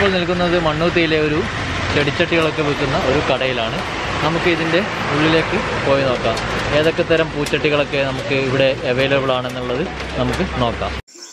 ഞാനിപ്പോൾ നിൽക്കുന്നത് മണ്ണൂത്തിയിലെ ഒരു ചെടിച്ചട്ടികളൊക്കെ വിൽക്കുന്ന ഒരു കടയിലാണ് നമുക്ക് ഇതിൻ്റെ ഉള്ളിലേക്ക് പോയി നോക്കാം ഏതൊക്കെ തരം പൂച്ചട്ടികളൊക്കെ നമുക്ക് ഇവിടെ അവൈലബിൾ ആണെന്നുള്ളത് നമുക്ക് നോക്കാം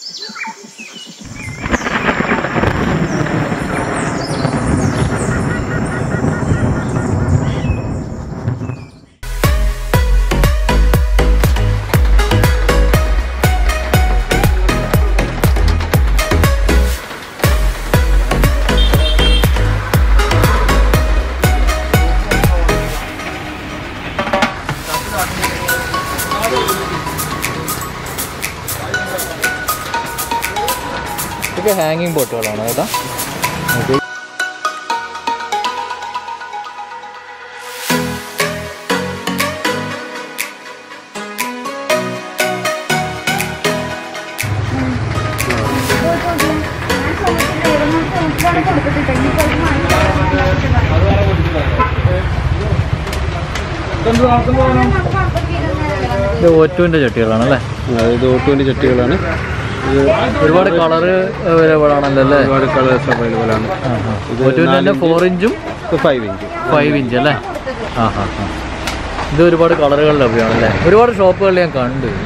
ഇതൊക്കെ ഹാങ്ങിങ് ബോട്ടുകളാണ് കേട്ടോ ഓക്കെ ഇത് ഓറ്റുവിൻ്റെ ചട്ടികളാണ് അല്ലേ ഇത് ഓട്ടുവിൻ്റെ ചട്ടികളാണ് ഇത് ഒരുപാട് കളറ് അവൈലബിൾ ആണല്ലോ അല്ലേ ഒരുപാട് കളേഴ്സ് അവൈലബിൾ ആണ് ഓറ്റുവിൻ്റെ തന്നെ ഫോർ ഇഞ്ചും ഫൈവ് ഇഞ്ച് ഫൈവ് ഇഞ്ച് അല്ലേ ആ ഹാ ഹാ ഇത് ഒരുപാട് കളറുകൾ ലഭ്യമാണല്ലേ ഒരുപാട് ഷോപ്പുകളിൽ ഞാൻ കണ്ടു ഇത്.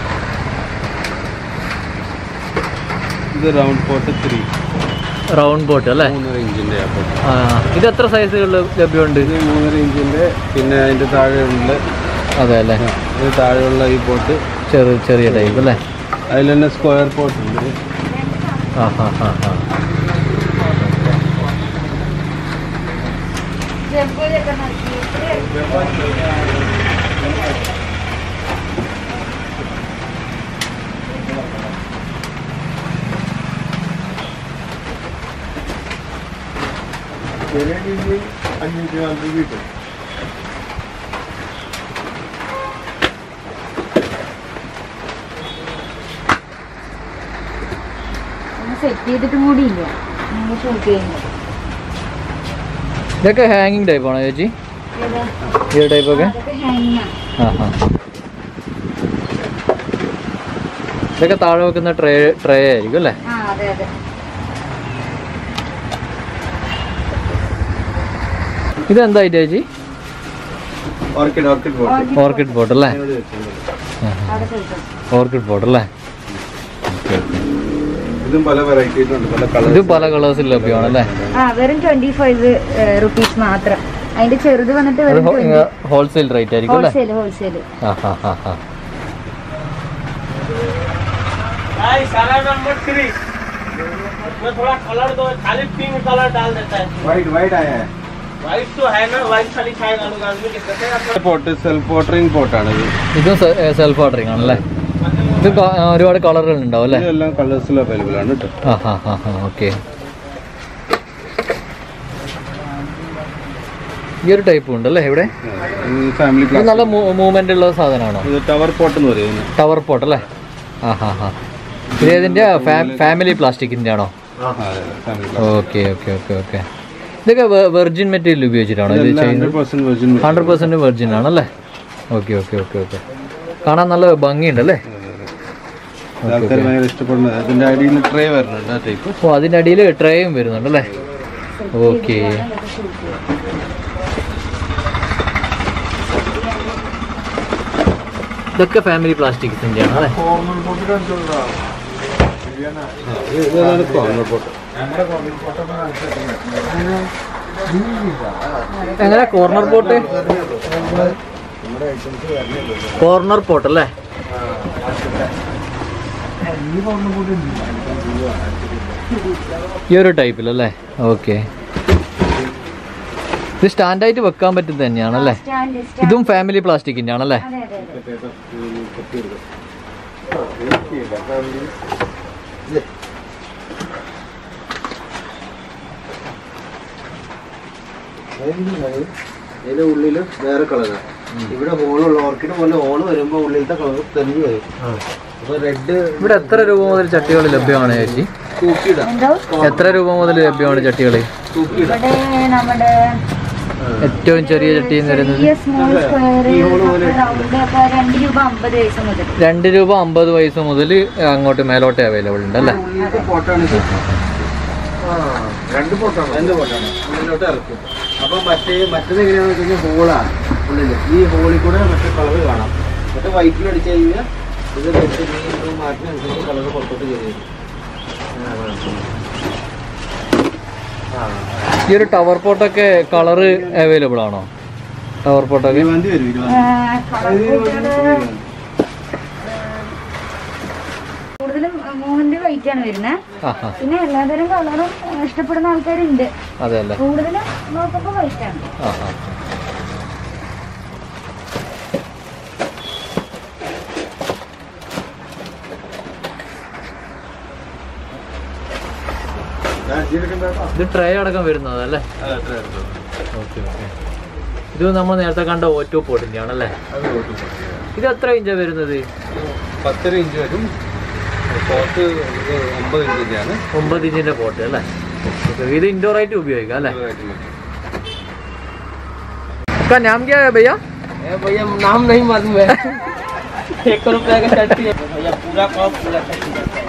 ഇത് round pot three round boat അല്ലേ മൂന്നര ഇഞ്ചിൻ്റെ ആ പോട്ട് ആ ഇത് എത്ര സൈസുകളിൽ ലഭ്യമുണ്ട് ഇത് മൂന്നര ഇഞ്ചിൻ്റെ പിന്നെ അതിൻ്റെ താഴെയുള്ള അതെ അല്ലേ ഇത് താഴെയുള്ള ഈ പോട്ട് ചെറിയ ചെറിയ ടൈപ്പ് അല്ലേ അതിൽ തന്നെ സ്ക്വയർ പോട്ട് ഉണ്ട് ആ ഹാ ഹാ ഹാ അഞ്ഞൂറ്റി നാൽപ്പത് കിട്ടും സെറ്റ് ചെയ്തിട്ടും കൂടിയില്ല നമ്മൾ ഷൂട്ട് ചെയ്യുന്നത് ഇതൊക്കെ ഹാങ്ങിങ് ടൈപ്പാണോ ചേച്ചി ഈ ഒരു ടൈപ്പൊക്കെ അതൊക്കെ ഹാങ്ങിങ് ആണ് ആ ഹാ ഇതൊക്കെ താഴെ വെക്കുന്ന ട്രേ ട്രേ ആയിരിക്കും അല്ലേ ആ അതെ അതെ ഇതെന്തായിട്ട് ചേച്ചി orchid orchid pot orchid boat അല്ലേ അവിടെ ചോദിച്ചോ ഓർക്കിഡ് ബോട്ട് അല്ലേ ഇതും പല വെറൈറ്റീസുണ്ട് പല കളർ ഇത് പല കളേഴ്സിൽ ലഭ്യമാണ് അല്ലേ ആ വെറും ട്വന്റി ഫൈവ് റുപ്പീസ് മാത്രം അതിന്റെ ചെറുത് വന്നിട്ട് അത് വെറും ഹോൾസെയിൽ റേറ്റ് ആയിരിക്കും അല്ലേ ഹോൾസെയിൽ ഹോൾസെയിൽ ആ ഹാ ഹാ ഹാ सारा नंबर थ्री उसमें थोड़ा कलर दो खाली पिंक कलर डाल देता है വൈറ്റ് വൈറ്റ് ആയ व्हाइट तो है ना व्हाइट खाली खाएगा लोग आदमी के कहते പോട്ട് സെൽഫ് വാട്ടറിംഗ് പോട്ടാണ് ഇത് ഇതും സെൽഫ് ഓർഡറിംഗ് ആണല്ലേ ഇത് ക- ആ, ഒരുപാട് കളറുകൾ ഉണ്ടാവും അല്ലേ ഇതെല്ലാം കളേഴ്സിൽ അവൈലബിൾ ആണ് കേട്ടോ ആ ഹാ ഹാ ഹാ ഓക്കെ ഈ ഒരു ടൈപ്പ് ഉണ്ട് അല്ലേ ഇവിടെ ഫാമിലി ഇത് നല്ല മൂവ്മെന്റ് ഉള്ള സാധനമാണോ ഇത് ടവർ പോട്ട് എന്ന് പറയുന്നത് ടവർ പോട്ട് അല്ലേ ആ ഹാ ഹാ ഇത് ഇതിന്റെ ഫാമിലി പ്ലാസ്റ്റിക്കിന്റെ ആണോ family okay okay okay okay ഇതൊക്കെ വെർജിൻ മെറ്റീരിയൽ ഉപയോഗിച്ചിട്ടാണോ ഇത് ചെയ്യുന്നത് hundred percent virgin hundred percent virgin ആണല്ലേ ഓക്കെ ഓക്കെ ഓക്കെ ഓക്കെ കാണാൻ നല്ല ഭംഗിയുണ്ട് അല്ലേ ആൾക്കാർ ഭയങ്കര ഇഷ്ടപ്പെടുന്നത് അതിന്റെ അടിയിൽ ട്രേ വരുന്നുണ്ട് ആ ടൈപ്പ് ഓ അതിൻ്റെ അടിയിൽ ട്രേയും വരുന്നുണ്ട് അല്ലേ ഓക്കെ ഇതൊക്കെ ഫാമിലി പ്ലാസ്റ്റിക്സിൻ്റെ ആണ് അല്ലേ ഇതാണ് കോർണർ പോട്ട് എങ്ങനെ കോർണർ പോട്ട് കോർണർ പോട്ട് അല്ലേ ഈ ഒരു ടൈപ്പിലല്ലേ ഓക്കെ ഇത് സ്റ്റാൻഡായിട്ട് വെക്കാൻ പറ്റുന്നത് തന്നെയാണല്ലേ സ്റ്റാൻഡ് ഇതും ഫാമിലി പ്ലാസ്റ്റിക്കിൻ്റെ ആണല്ലേ അതെ അതെ അതെ ഇതിന്റെ ഉള്ളിൽ വേറെ കളറാണ് ഇവിടെ ഹോളുള്ള ഓർക്കിഡ് പോലെ ഹോള് വരുമ്പോ ഉള്ളിലത്തെ കളർ തെളിഞ്ഞു വരും അപ്പൊ റെഡ് ഇവിടെ എത്ര രൂപ മുതൽ ചട്ടികൾ ലഭ്യമാണ് ചേച്ചി തൂക്കിയിടാം എന്തോ എത്ര രൂപ മുതൽ ലഭ്യമാണ് ചട്ടികൾ തൂക്കിയിടാം ഇവിടെ നമ്മുടെ ഏറ്റവും ചെറിയ ചട്ടി എന്ന് പറയുന്നത് ചെറിയ സ്മോൾ സ്ക്വയർ റൗണ്ട് ഒക്കെ രണ്ട് രൂപ അമ്പത് പൈസ മുതൽ രണ്ട് രൂപ അമ്പത് പൈസ മുതൽ അങ്ങോട്ട് മേലോട്ട് അവൈലബിൾ ഉണ്ട് അല്ലേ ഉള്ളിലത്തെ പോട്ടാണ് ഇത് രണ്ട് പൊട്ടാണ് രണ്ട് പൊട്ടാണ് ഉള്ളിലോട്ട് ഇറക്കും അപ്പൊ മറ്റേ മറ്റേത് എങ്ങനെയാണെന്ന് വെച്ച് കഴിഞ്ഞാൽ ഹോളാണ് ഉള്ളില് ഈ ഹോളിൽ കൂടെ മറ്റേ കളർ കാണാം മറ്റേ വൈറ്റിൽ അടിച്ചു കഴിഞ്ഞാൽ ഇത് വെച്ച് നീ മാറ്റിനനുസരിച്ച് കളർ പുറത്തോട്ട് കയറി വരും ആ ഈ ഒരു ടവർ പോട്ടൊക്കെ കളറ് അവൈലബിൾ ആണോ ടവർ പോട്ടൊക്കെ ഇരുപത്തി വരും ഇരുപത്തി കൂടുതലും മോഹന്റെ വൈറ്റ് ആണ് വരുന്നത് ആ ആ പിന്നെ എല്ലാതരം കളറും ഇഷ്ടപ്പെടുന്ന ആൾക്കാരുണ്ട് അതെ അല്ലേ കൂടുതലും നോക്കുമ്പോ വൈറ്റ് ആണ് ആ ആ ഇത് ട്രേ അടക്കം വരുന്നതല്ലേ ഓക്കെ ഓക്കെ ഇത് നമ്മൾ നേരത്തെ കണ്ട ഓ ടു പോട്ടിൻ്റെ ആണല്ലേ ഇത് എത്ര ഇഞ്ചാണ് വരുന്നത് പത്തര ഇഞ്ച് വരും പോത്ത് ഇത് ഒമ്പത് ഇഞ്ചിൻ്റെയാണ് ഒമ്പത് ഇഞ്ചിന്റെ പോട്ട് അല്ലേ Okay, ഇത് ഇൻഡോർ ആയിട്ട് ഉപയോഗിക്കാം അല്ലേ आपका नाम क्या है भैया भैया नाम नहीं मालूम है एक रुपया का चट्टी है भैया पूरा काम पूरा चट्टी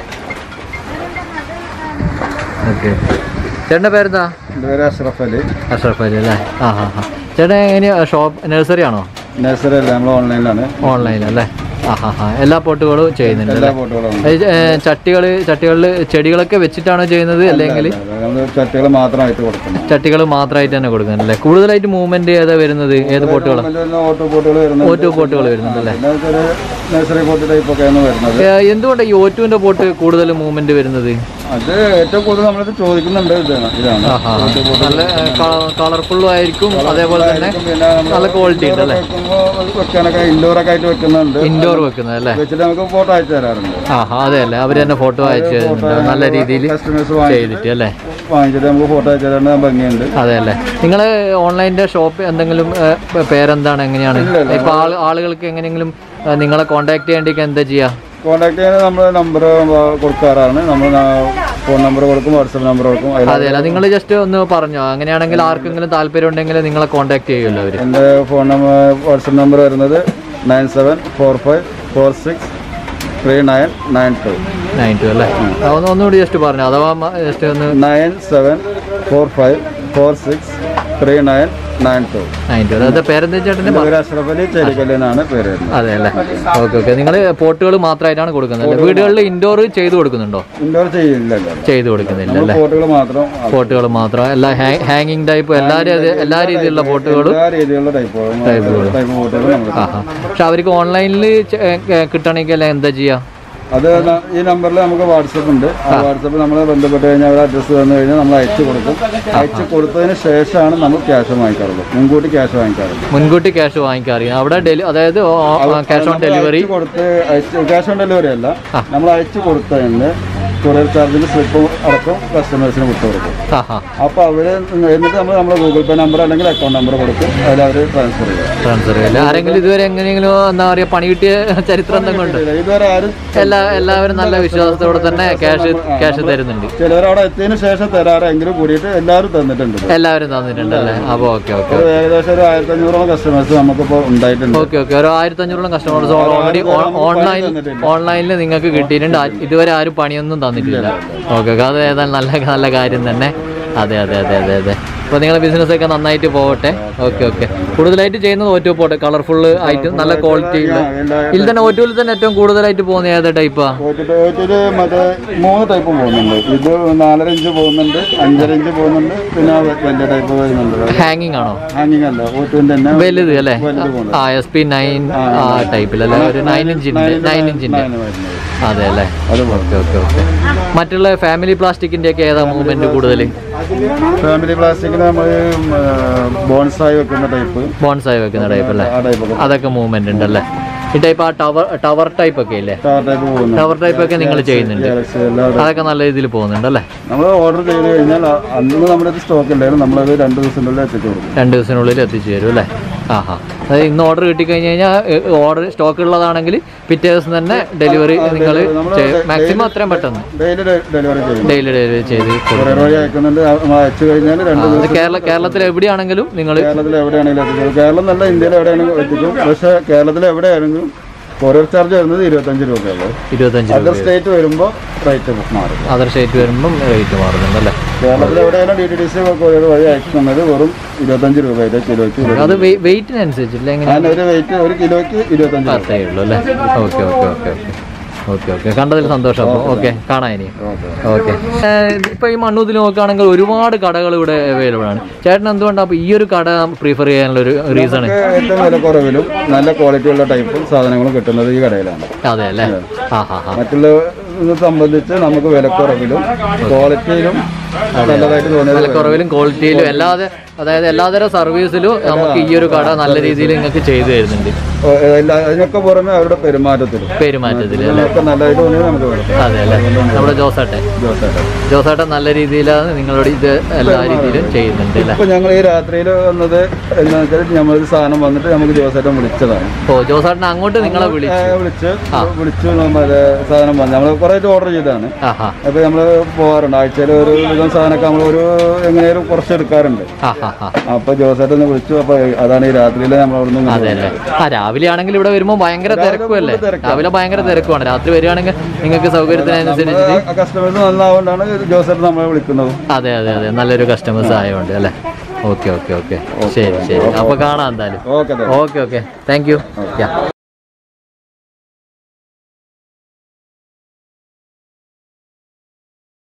ഓക്കെ ചേട്ടൻ്റെ പേരെന്താ എൻ്റെ പേര് അഷ്റഫ് അലി അഷ്റഫ് അലി അല്ലേ ആ ഹാ ഹാ ചേട്ടൻ എങ്ങനെയാ ഷോപ്പ് നഴ്സറി ആണോ നഴ്സറി അല്ല നമ്മൾ ഓൺലൈനിലാണ് ഓൺലൈൻ അല്ലേ ആ ഹാ ഹാ എല്ലാ പോട്ടുകളും ചെയ്യുന്നുണ്ട് എല്ലാ അല്ലേ പോട്ടുകളും ചട്ടികൾ ചട്ടികളിൽ ചെടികളൊക്കെ വെച്ചിട്ടാണോ ചെയ്യുന്നത് അല്ലെങ്കിൽ നമ്മൾ ചട്ടികൾ മാത്രമായിട്ട് കൊടുക്കുന്നു ചട്ടികൾ മാത്രമായിട്ട് തന്നെ കൊടുക്കുന്നുണ്ട് അല്ലേ കൂടുതലായിട്ട് മൂവ്മെന്റ് ഏതാ വരുന്നത് ഏത് പോട്ടുകളാണ് ഓട്ടോ പോട്ടുകൾ വരുന്നത് ഓറ്റോ പോട്ടുകൾ വരുന്നുണ്ട് അല്ലേ പിന്നെ ചെറിയ നഴ്സറി പോട്ട് ടൈപ്പ് ഒക്കെയാണ് വരുന്നത് ഏ, എന്തുകൊണ്ടാണ് ഈ ഓറ്റുവിന്റെ പോട്ട് കൂടുതൽ മൂവ്മെന്റ് വരുന്നത് അത് ഏറ്റവും കൂടുതൽ നമ്മളിത് ചോദിക്കുന്നുണ്ട് ഇതാണ് ഇതാണ് ആ ഹാ നല്ല കളർഫുള്ളും ആയിരിക്കും അതേപോലെ തന്നെ പിന്നെ നമ്മള് നല്ല ക്വാളിറ്റി ഉണ്ട് അല്ലേ വെക്കുമ്പോ അത് വെക്കാനൊക്കെ ഇൻഡോർ ഒക്കെ ആയിട്ട് വെക്കുന്നുണ്ട് ഇൻഡോർ വെക്കുന്നത് അല്ലേ വെച്ചിട്ട് നമുക്ക് ഫോട്ടോ അയച്ചു തരാറുണ്ട് ആ ഹാ അതെ അല്ലേ അവർ തന്നെ ഫോട്ടോ അയച്ചു തരുന്നുണ്ട് നല്ല രീതിയിൽ കസ്റ്റമേഴ്സ് ചെയ്തിട്ട് അല്ലേ വാങ്ങിച്ചിട്ട് നമുക്ക് ഫോട്ടോ അയച്ചു തരാൻ ഭംഗിയുണ്ട് അതെ അല്ലേ നിങ്ങൾ ഓൺലൈനിന്റെ ഷോപ്പ് എന്തെങ്കിലും ഏ, പേ- പേരെന്താണ് എങ്ങനെയാണ് ഇപ്പൊ ആള് ആളുകൾക്ക് എങ്ങനെയെങ്കിലും ഏ, നിങ്ങളെ കോൺടാക്ട് ചെയ്യേണ്ടിക്ക് എന്താ ചെയ്യാ കോൺടാക്ട് ചെയ്യാൻ നമ്മൾ നമ്പർ കൊടുക്കാറാണ് നമ്മൾ ഫോൺ നമ്പർ കൊടുക്കും വാട്സപ്പ് നമ്പർ കൊടുക്കും അതിൽ അതെ അല്ല നിങ്ങൾ ജസ്റ്റ് ഒന്ന് പറഞ്ഞോ അങ്ങനെയാണെങ്കിൽ ആർക്കെങ്കിലും താല്പര്യം ഉണ്ടെങ്കിൽ നിങ്ങളെ കോൺടാക്ട് ചെയ്യുമല്ലോ അവര് എൻ്റെ ഫോൺ നമ്പർ വാട്സപ്പ് നമ്പർ വരുന്നത് nine seven four five four six three nine nine two nine two അല്ലേ ആ, ഒന്ന് ഒന്നുകൂടി ജസ്റ്റ് പറഞ്ഞു അഥവാ ജസ്റ്റ് ഒന്ന് nine seven four five four six three nine nine two nine two അതായത് പേരെന്താ ചേട്ടൻ്റെ എൻ്റെ പേര് അഷ്റഫ് അലി ചേരിക്കല്ലിനാണ് പേര് വരുന്നത് അതെ അല്ലേ ഓക്കെ ഓക്കെ നിങ്ങൾ പോട്ടുകൾ മാത്രമായിട്ടാണ് കൊടുക്കുന്നത് അല്ലേ വീടുകളിൽ ഇൻഡോർ ചെയ്ത് കൊടുക്കുന്നുണ്ടോ ഇൻഡോർ ചെയ്യില്ലല്ലോ ചെയ്ത് കൊടുക്കുന്നില്ല നമ്മൾ അല്ലേ പോട്ടുകൾ മാത്രം പോട്ടുകൾ മാത്രം എല്ലാ ഹാങ്ങിങ് ടൈപ്പ് എല്ലാ രീതി- എല്ലാ രീതിയിലുള്ള പോട്ടുകളും എല്ലാ രീതിയിലുള്ള ടൈപ്പുകളും ടൈപ്പ് പോട്ടുകൾ നമ്മൾ ആ ആ പക്ഷെ അവർക്ക് ഓൺലൈനിൽ കിട്ടണമെങ്കിൽ അല്ലേ എന്താ ചെയ്യുക അത് ന- ഈ നമ്പറിൽ നമുക്ക് വാട്സപ്പ് ഉണ്ട് ആ വാട്സപ്പിൽ നമ്മൾ ബന്ധപ്പെട്ട് കഴിഞ്ഞാൽ അവിടെ അഡ്രസ്സ് തന്നു കഴിഞ്ഞാൽ നമ്മൾ അയച്ചു കൊടുക്കും അയച്ചു കൊടുത്തതിന് ശേഷമാണ് നമ്മൾ ക്യാഷ് വാങ്ങിക്കാറുള്ളൂ മുൻകൂട്ടി ക്യാഷ് വാങ്ങിക്കാറുള്ളൂ മുൻകൂട്ടി ക്യാഷ് വാങ്ങിക്കാറില്ല അവിടെ ഡെലി അതായത് ക്യാഷ് ഓൺ ഡെലിവറി അയച്ചു കൊടുത്ത് ക്യാഷ് ഓൺ ഡെലിവറി അല്ല നമ്മൾ അയച്ചു കൊടുത്തതിന് കൊറിയർ ചാർജിന് സ്ലിപ്പ് അടക്കം കസ്റ്റമേഴ്സിന് വിട്ടു കൊടുക്കും ആ ആ അപ്പോൾ അവർ എന്നിട്ട് നമ്മൾ നമ്മുടെ ഗൂഗിൾ പേ നമ്പർ അല്ലെങ്കിൽ അക്കൗണ്ട് നമ്പർ കൊടുക്കും അതിൽ അവർ ട്രാൻസ്ഫർ ചെയ്യും ട്രാൻസ്ഫർ ചെയ്യില്ല ആരെങ്കിലും ഇതുവരെ എങ്ങനെയെങ്കിലും എന്താ പറയുക പണി കിട്ടിയ ചരിത്രം എന്തെങ്കിലും ഉണ്ട് ഇതുവരെ ആരും എല്ലാ എല്ലാവരും നല്ല വിശ്വാസത്തോടെ തന്നെ ക്യാഷ് ക്യാഷ് തരുന്നുണ്ട് ചിലവർ അവിടെ എത്തിയതിന് ശേഷം തരാറെങ്കിലും കൂടിയിട്ട് എല്ലാവരും തന്നിട്ടുണ്ട് ഇത്. എല്ലാവരും തന്നിട്ടുണ്ട് അല്ലേ അപ്പോൾ ഓക്കെ ഓക്കെ ഒരു ഏകദേശം ഒരു ആയിരത്തി അഞ്ഞൂറോളം കസ്റ്റമേഴ്സ് നമുക്കിപ്പോൾ ഉണ്ടായിട്ടുണ്ട് ഓക്കെ ഓക്കെ ഒരു ആയിരത്തി അഞ്ഞൂറോളം കസ്റ്റമേഴ്സ് ഓൾറെഡി ഓൺലൈൻ ഓൺലൈനിൽ നിങ്ങൾക്ക് കിട്ടിയിട്ടുണ്ട് ആ- ഇതുവരെ ആരും പണിയൊന്നും തന്നിട്ടില്ല ഓക്കെ ഓക്കെ അത് ഏതായാലും നല്ല നല്ല കാര്യം തന്നെ അതെ അതെ അതെ അതെ അതെ അപ്പോൾ നിങ്ങളുടെ ബിസിനസ് ഒക്കെ നന്നായിട്ട് പോകട്ടെ ഓക്കെ ഓക്കെ കൂടുതലായിട്ട് ചെയ്യുന്നത് ഓറ്റോ പോട്ടെ കളർഫുൾ ആയിട്ട് നല്ല ക്വാളിറ്റി ഉള്ള ഇതിൽ തന്നെ ഓറ്റോയിൽ തന്നെ ഏറ്റവും കൂടുതലായിട്ട് പോകുന്ന ഏതാ ടൈപ്പാ ഓറ്റിട്ട് ഓറ്റിട്ട് മറ്റേ മൂന്ന് ടൈപ്പ് പോകുന്നുണ്ട് ഇത് നാലര ഇഞ്ച് പോകുന്നുണ്ട് അഞ്ചര ഇഞ്ച് പോകുന്നുണ്ട് പിന്നെ വലിയ ടൈപ്പ് വരുന്നുണ്ട് ഹാങ്ങിങ് ആണോ ഹാങ്ങിങ് അല്ല ഓറ്റിന്റെ തന്നെ വലുത് അല്ലേ വലുത് പോകുന്നത് ആ എസ് പി നയൻ ആ ടൈപ്പിലല്ലേ ഒരു നയൻ ഇഞ്ചിന്റെ നയൻ ഇഞ്ചിന്റെ അങ്ങനെ വരുന്നത് അതെ അല്ലേ അത് ഓക്കെ ഓക്കെ ഓക്കെ മറ്റുള്ള ഫാമിലി പ്ലാസ്റ്റിക്കിന്റെ ഒക്കെ ഏതാ മൂവ്മെന്റ് കൂടുതൽ ഫാമിലി പ്ലാസ്റ്റിക്കിന് നമ്മൾ ബോൺസായി വെക്കുന്ന ടൈപ്പ് ബോൺസായി വെക്കുന്ന ടൈപ്പ് അല്ലേ ആ ടൈപ്പ് അതൊക്കെ മൂവ്മെന്റ് ഉണ്ടല്ലേ ഈ ടൈപ്പ് ആ ടവർ ടവർ ടൈപ്പ് ഒക്കെ ഇല്ലേ ടവർ ടൈപ്പ് പോകുന്നുണ്ട് ടവർ ടൈപ്പ് ഒക്കെ നിങ്ങൾ ചെയ്യുന്നുണ്ട് ഗാലക്സി എല്ലാം അതൊക്കെ നല്ല രീതിയിൽ പോകുന്നുണ്ട് അല്ലേ നമ്മൾ ഓർഡർ ചെയ്ത് കഴിഞ്ഞാൽ അ- അന്ന് നമ്മുടെ അടുത്ത് സ്റ്റോക്ക് ഉണ്ടായിരുന്നു നമ്മളത് രണ്ട് ദിവസത്തിനുള്ളിൽ എത്തിച്ചു കൊടുക്കും രണ്ട് ദിവസത്തിനുള്ളിൽ എത്തിച്ചു തരും അല്ലേ ആ ഹാ അതായത് ഇന്ന് ഓർഡർ കിട്ടിക്കഴിഞ്ഞ് കഴിഞ്ഞാൽ ഓർഡർ സ്റ്റോക്ക് ഉള്ളതാണെങ്കിൽ പിറ്റേ ദിവസം തന്നെ ഡെലിവറി നിങ്ങൾ മാക്സിമം അത്രയും പെട്ടെന്ന് ഡെയിലി ഡെലിവറി ചെയ്യും ഡെയിലി ഡെലിവറി ചെയ്ത് കൊടുക്കും കൊറിയർ വഴി അയക്കുന്നുണ്ട് അ- നമ്മൾ അയച്ചു കഴിഞ്ഞാൽ രണ്ട് അത് ദിവസം കേരള കേരളത്തിൽ എവിടെയാണെങ്കിലും നിങ്ങൾ കേരളത്തിൽ എവിടെയാണെങ്കിലും എത്തിക്കും കേരളം നല്ല ഇന്ത്യയിൽ എവിടെയാണെങ്കിലും എത്തിക്കും പക്ഷേ കേരളത്തിൽ എവിടെയാണെങ്കിലും കൊറിയർ ചാർജ് വരുന്നത് ഇരുപത്തഞ്ച് രൂപയുള്ളൂ ഇരുപത്തഞ്ച് അതർ രൂപ സ്റ്റേറ്റ് വരുമ്പോൾ റേറ്റ് മാറും അതർ സ്റ്റേറ്റ് വരുമ്പം റേറ്റ് മാറുന്നുണ്ട് അല്ലേ കേരളത്തിൽ എവിടെയാണ് D T D C courier വഴി അയക്കുന്നത് വെറും ഇരുപത്തഞ്ച് രൂപയുടെ കിലോയ്ക്ക് അത് വെയിറ്റിനനുസരിച്ചില്ല എങ്ങനെ അതിന് ഒരു വെയിറ്റ് ഒരു കിലോയ്ക്ക് ഇരുപത്തഞ്ച് രൂപ അത്രയേ ഉള്ളൂ അല്ലേ okay okay okay okay okay okay കണ്ടതിൽ സന്തോഷം അപ്പോൾ ഓക്കെ കാണാം ഇനി ഓക്കെ ഇപ്പൊ ഈ മണ്ണൂത്തിൽ നോക്കുകയാണെങ്കിൽ ഒരുപാട് കടകൾ ഇവിടെ അവൈലബിൾ ആണ് ചേട്ടൻ എന്തുകൊണ്ടാണ് അപ്പൊ ഈ ഒരു കട പ്രിഫർ ചെയ്യാനുള്ള ഒരു റീസൺ നമുക്ക് ഏറ്റവും വില കുറവിലും നല്ല ക്വാളിറ്റിയുള്ള ടൈപ്പും സാധനങ്ങളും കിട്ടുന്നത് ഈ കടയിലാണ് അതെ അല്ലേ ആ ഹാ ഹാ മറ്റുള്ള ഇത് സംബന്ധിച്ച് നമുക്ക് വിലക്കുറവിലും ക്വാളിറ്റിയിലും നല്ലതായിട്ട് തോന്നിയത് വിലക്കുറവിലും ക്വാളിറ്റിയിലും എല്ലാതെ അതായത് എല്ലാതരം സർവീസിലും നമുക്ക് ഈ ഒരു കട നല്ല രീതിയിൽ നിങ്ങൾക്ക് ചെയ്തു തരുന്നുണ്ട് ഓ, എല്ലാ- അതിനൊക്കെ പുറമെ അവരുടെ പെരുമാറ്റത്തിലും പെരുമാറ്റത്തിൽ അല്ലേ ഒക്കെ നല്ലതായിട്ട് തോന്നിയത് നമുക്ക് വിലക്കുറവ്. അതെ അല്ലേ നമ്മുടെ ജോസേട്ടെ ജോസേട്ടൻ. ജോസേട്ടൻ നല്ല രീതിയിലാണ് നിങ്ങളോട് ഇത് എല്ലാ രീതിയിലും ചെയ്യുന്നുണ്ട് അല്ലേ ഇപ്പൊ ഞങ്ങൾ ഈ രാത്രിയിൽ വന്നത് എന്താണെന്ന് വെച്ചാൽ നമ്മളൊരു സാധനം വന്നിട്ട് നമുക്ക് ജോസേട്ടൻ വിളിച്ചതാണ് ഓ ജോസേട്ടൻ അങ്ങോട്ട് നിങ്ങളെ വിളിച്ചു ഏ, വിളിച്ച് വിളിച്ചു മറ്റേ സാധനം വന്നു നമ്മൾ കുറേ ഓർഡർ ചെയ്തതാണ് ആഹാ അപ്പൊ നമ്മൾ പോകാറുണ്ട് ആഴ്ചയിൽ ഒരു വിധം സാധനമൊക്കെ നമ്മൾ ഒരു എങ്ങനെയാലും കുറച്ച് എടുക്കാറുണ്ട് ആ ഹാ ഹാ അപ്പൊ ജോസേട്ടൻ ഒന്ന് വിളിച്ചു അപ്പൊ അതാണ് ഈ രാത്രിയിൽ നമ്മൾ അവിടെ നിന്ന് അതെ അല്ലേ ആ രാവിലെ ആണെങ്കിൽ ഇവിടെ വരുമ്പോൾ ഭയങ്കര തിരക്കുമല്ലേ തിരക്കാണ്. രാവിലെ ഭയങ്കര തിരക്കുമാണ് രാത്രി വരികയാണെങ്കിൽ നിങ്ങൾക്ക് സൗകര്യത്തിനനുസരിച്ച് കസ്റ്റമേഴ്സ് നന്നാവുകൊണ്ടാണ് ജോസേട്ടൻ നമ്മളെ വിളിക്കുന്നത് അതെ അതെ അതെ നല്ലൊരു കസ്റ്റമേഴ്സ് ആയതുകൊണ്ട് അല്ലേ ഓക്കെ ഓക്കെ ഓക്കെ ശരി ശരി അപ്പൊ കാണാം എന്തായാലും okay okay okay thank U